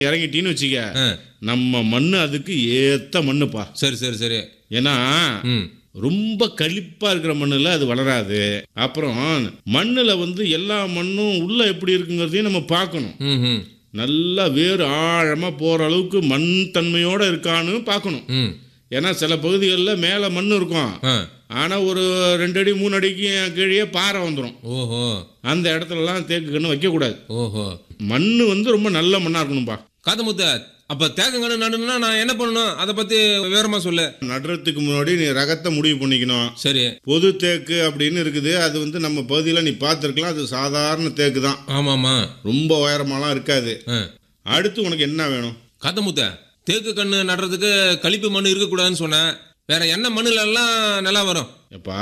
இறங்கிட்டின்னு வச்சுக்க ஆ, நம்ம மண்ணு அதுக்கு ஏத்த மண்ணுப்பா சரி சரி சரி ஏன்னா ம் ரொம்ப களிப்பா இருக்கிற மண்ணுல அது வளராது அப்புறம் மண்ணுல வந்து எல்லா மண்ணும் உள்ள எப்படி இருக்குங்கிறதையும் நம்ம பார்க்கணும் ம் ம் நல்லா வேறு ஆழமா போற அளவுக்கு மண் தன்மையோட இருக்கான்னு பார்க்கணும் ம் ஏன்னா சில பகுதிகளில் மேலே மண் இருக்கும் ஆ ஆனால் ஒரு ரெண்டு அடி மூணு அடிக்கு கீழே பாறை வந்துடும் ஓஹோ அந்த இடத்துலலாம் தேக்கு கன்று வைக்கக்கூடாது ஓஹோ மண் வந்து ரொம்ப நல்ல மண்ணாக இருக்கணும்பா காதமுத்த அப்ப தேக்கங்கன்னு நடணும்னா நான் என்ன பண்ணணும் அதை பத்தி விவரமா சொல்லு நடுறதுக்கு முன்னாடி நீ ரகத்தை முடிவு பண்ணிக்கணும் சரி பொது தேக்கு அப்படின்னு இருக்குது அது வந்து நம்ம பகுதியில் நீ பார்த்துருக்கலாம் அது சாதாரண தேக்கு தான் ஆமாமா ரொம்ப உயரமாலாம் இருக்காது ஆ அடுத்து உனக்கு என்ன வேணும் காத்தமுத்த தேக்கு கண்ணு நடுறதுக்கு கழிப்பு மண் இருக்கக்கூடாதுன்னு சொன்னேன் வேற என்ன மண்ணுல எல்லாம் நல்லா வரும் எப்பா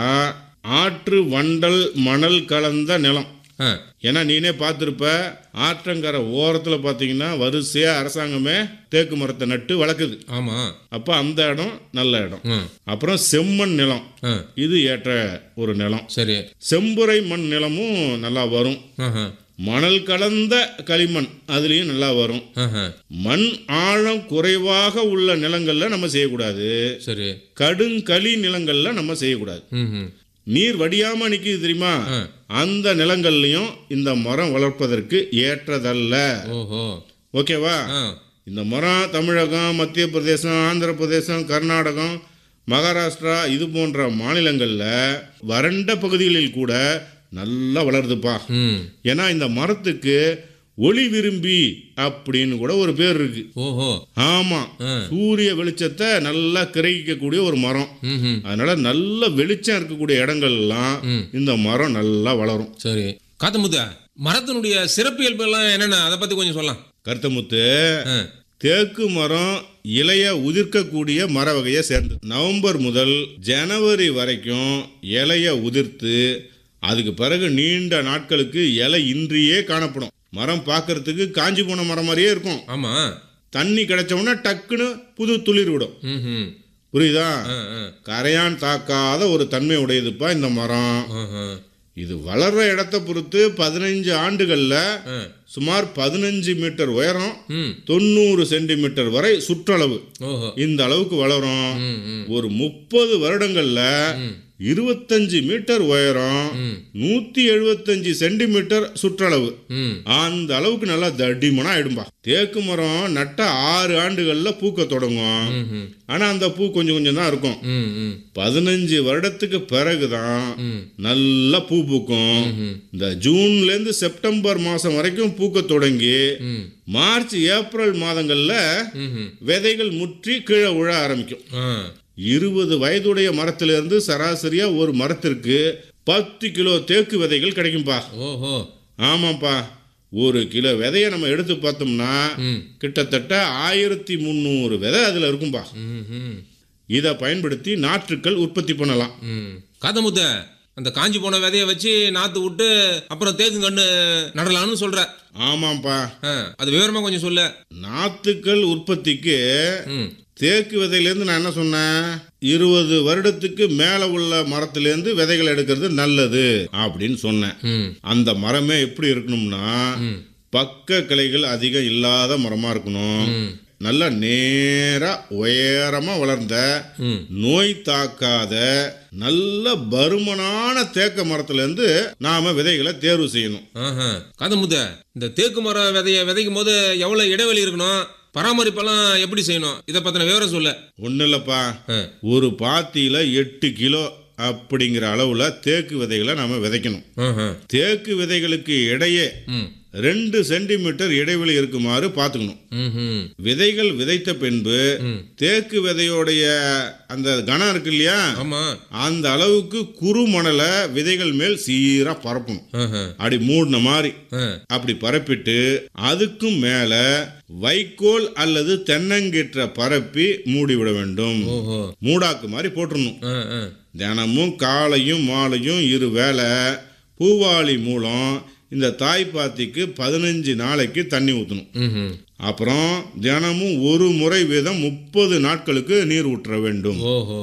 ஆற்று வண்டல் மணல் கலந்த நிலம் ஆ ஏன்னா நீனே பார்த்துருப்ப ஆற்றங்கரை ஓரத்தில் பார்த்தீங்கன்னா வரிசையாக அரசாங்கமே தேக்கு மரத்தை நட்டு வளர்க்குது ஆமா அப்போ அந்த இடம் நல்ல இடம் ம் அப்புறம் செம்மண் நிலம் ஆ இது ஏற்ற ஒரு நிலம் சரி செம்புரை மண் நிலமும் நல்லா வரும் ஆஹா மணல் கலந்த களிமண் அதுலேயும் நல்லா வரும் ஆஹா மண் ஆழம் குறைவாக உள்ள நிலங்களில் நம்ம செய்யக்கூடாது சரி கடுங்களி நிலங்களில் நம்ம செய்யக்கூடாது ம் ம் நீர் வடியாம நிக்குது தெரியுமா ஆ. அந்த நிலங்கள்லயும் இந்த மரம் வளர்ப்பதற்கு ஏற்றதல்ல ஓஹோ ஓகேவா ஆ இந்த மரம் தமிழகம் மத்திய பிரதேசம் ஆந்திர பிரதேசம் கர்நாடகம் மகாராஷ்டிரா இது போன்ற மாநிலங்களில் வறண்ட பகுதிகளில் கூட நல்லா வளருதுப்பா ம் ஏன்னா இந்த மரத்துக்கு ஒளி விரும்பி அப்படின்னு கூட ஒரு பேர் இருக்கு ஓஹோ ஆமா ஆ சூரிய வெளிச்சத்தை நல்லா கிரகிக்கக்கூடிய ஒரு மரம் ம் ம் அதனால நல்ல வெளிச்சம் இருக்கக்கூடிய இடங்கள்லாம் ம். இந்த மரம் நல்லா வளரும் சரி காத்தமுத்த மரத்தினுடைய சிறப்பியல்பு எல்லாம் என்னென்ன அதை பத்தி கொஞ்சம் சொல்லலாம் கருத்தமுத்து ஆ தேக்கு மரம் இலைய உதிர்க்கக்கூடிய மர வகையை சேர்ந்தது நவம்பர் முதல் ஜனவரி வரைக்கும் இலைய உதிர்த்து அதுக்கு பிறகு நீண்ட நாட்களுக்கு இலை இன்றியே காணப்படும் மரம் பார்க்கறதுக்கு காஞ்சி போன மரம் மாதிரியே இருக்கும் ஆமா தண்ணி கிடைச்ச உடனே டக்குன்னு புது துளிர் விடும் ம் ம் புரியுதா ஆ ஆ கரையான் தாக்காத ஒரு தன்மை உடையதுப்பா இந்த மரம் ஆஹா. இது வளர்ற இடத்த பொறுத்து பதினைஞ்சு ஆண்டுகள்ல ஆ சுமார் பதினஞ்சு மீட்டர் உயரம் ம் தொண்ணூறு சென்டிமீட்டர் வரை சுற்றளவு ஓஹோ இந்த அளவுக்கு வளரும் ம் ம் ஒரு முப்பது வருடங்கள்ல ம் இருபத்தஞ்சு மீட்டர் உயரம் ம் நூத்தி எழுபத்தஞ்சு சென்டிமீட்டர் சுற்றளவு ம் அந்த அளவுக்கு நல்லா தடிமனா ஆயிடும்பா தேக்கு மரம் நட்ட ஆறு ஆண்டுகள்ல பூக்க தொடங்கும் ம் ம் ஆனா அந்த பூ கொஞ்சம் கொஞ்சம் தான் இருக்கும் ம் ம் பதினஞ்சு வருடத்துக்கு பிறகுதான் ம் நல்லா பூ பூக்கும் ம் இந்த ஜூன்ல இருந்து செப்டம்பர் மாசம் வரைக்கும் பூக்க தொடங்கி ம் மார்ச் ஏப்ரல் மாதங்கள்ல ம் ம் விதைகள் முற்றி கீழே விழ ஆரம்பிக்கும் ஆ இருபது வயதுடைய மரத்திலிருந்து சராசரியா ஒரு மரத்திற்கு பத்து கிலோ தேக்கு விதைகள் கிடைக்கும்பா ஓஹோ ஆமாப்பா ஒரு கிலோ விதையை நம்ம எடுத்து பார்த்தோம்னா ம் கிட்டத்தட்ட ஆயிரத்தி முந்நூறு விதை அதில் இருக்கும்பா ம் ம் இதை பயன்படுத்தி நாற்றுக்கள் உற்பத்தி பண்ணலாம் ம் காதமுத்த அந்த காஞ்சி போன விதைய வச்சு நாத்து விட்டு அப்புறம் தேக்கு கண்ணு நடலாம்னு சொல்ற ஆமாம்ப்பா ஆ, அது விவரமா கொஞ்சம் சொல்ல நாற்றுக்கள் உற்பத்திக்கு ம் தேக்கு விதையிலேருந்து நான் என்ன சொன்னேன் இருபது வருடத்துக்கு மேலே உள்ள மரத்துலேருந்து விதைகள் எடுக்கிறது நல்லது அப்படின்னு சொன்னேன் ம் அந்த மரமே எப்படி இருக்கணும்னா ம் பக்க கிளைகள் அதிகம் இல்லாத மரமாக இருக்கணும் ம் நல்லா நேரா உயரமா வளர்ந்த ம் நோய் தாக்காத நல்ல பருமனான தேக்க மரத்துல இருந்து நாம விதைகளை தேர்வு செய்யணும் ஆஹா காதமுத்த இந்த தேக்கு மரம் விதைய விதைக்கும் போது எவ்வளவு இடைவெளி இருக்கணும் பராமரிப்பெல்லாம் எப்படி செய்யணும் இதை பத்தின விவரம் சொல்ல ஒன்றும் இல்லைப்பா ஆ, ஒரு பாத்தியில எட்டு கிலோ அப்படிங்கிற அளவுல தேக்கு விதைகளை நாம விதைக்கணும் ஆஹா, தேக்கு விதைகளுக்கு இடையே ம் ரெண்டு சென்டிமீட்டர் இடைவெளி இருக்குமாறு பார்த்துக்கணும் ம்ஹும். விதைகள் விதைத்த பின்பு ம் தேக்கு விதையோடைய அந்த கனம் இருக்கு இல்லையா ஆமா அந்த அளவுக்கு குறு மணலை விதைகள் மேல் சீரா பரப்பணும் ஆஹா, அப்படி மூடின மாதிரி ஆ, அப்படி பரப்பிட்டு அதுக்கும் மேல வைக்கோல் அல்லது தென்னங்கீற்ற பரப்பி மூடி விட வேண்டும் ஓஹோ மூடாக்கு மாதிரி போட்டுறணும் ஆ, ஆ. தினமும் காலையும் மாலையும் இரு வேளை பூவாளி மூலம் இந்த தாய்ப்பாத்திக்கு பதினஞ்சு நாளைக்கு தண்ணி ஊற்றணும் ம்ஹும். அப்புறம் தினமும் ஒரு முறை வீதம் முப்பது நாட்களுக்கு நீர் ஊற்ற வேண்டும் ஓஹோ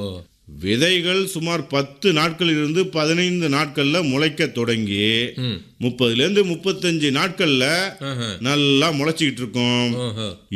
விதைகள் சுமார் பத்து நாட்களிலிருந்து பதினைந்து நாட்கள்ல முளைக்க தொடங்கி ம் முப்பதுலேருந்து முப்பத்தஞ்சு நாட்கள்ல ஆஹா. நல்லா முளைச்சிக்கிட்டு இருக்கும் ஓஹோ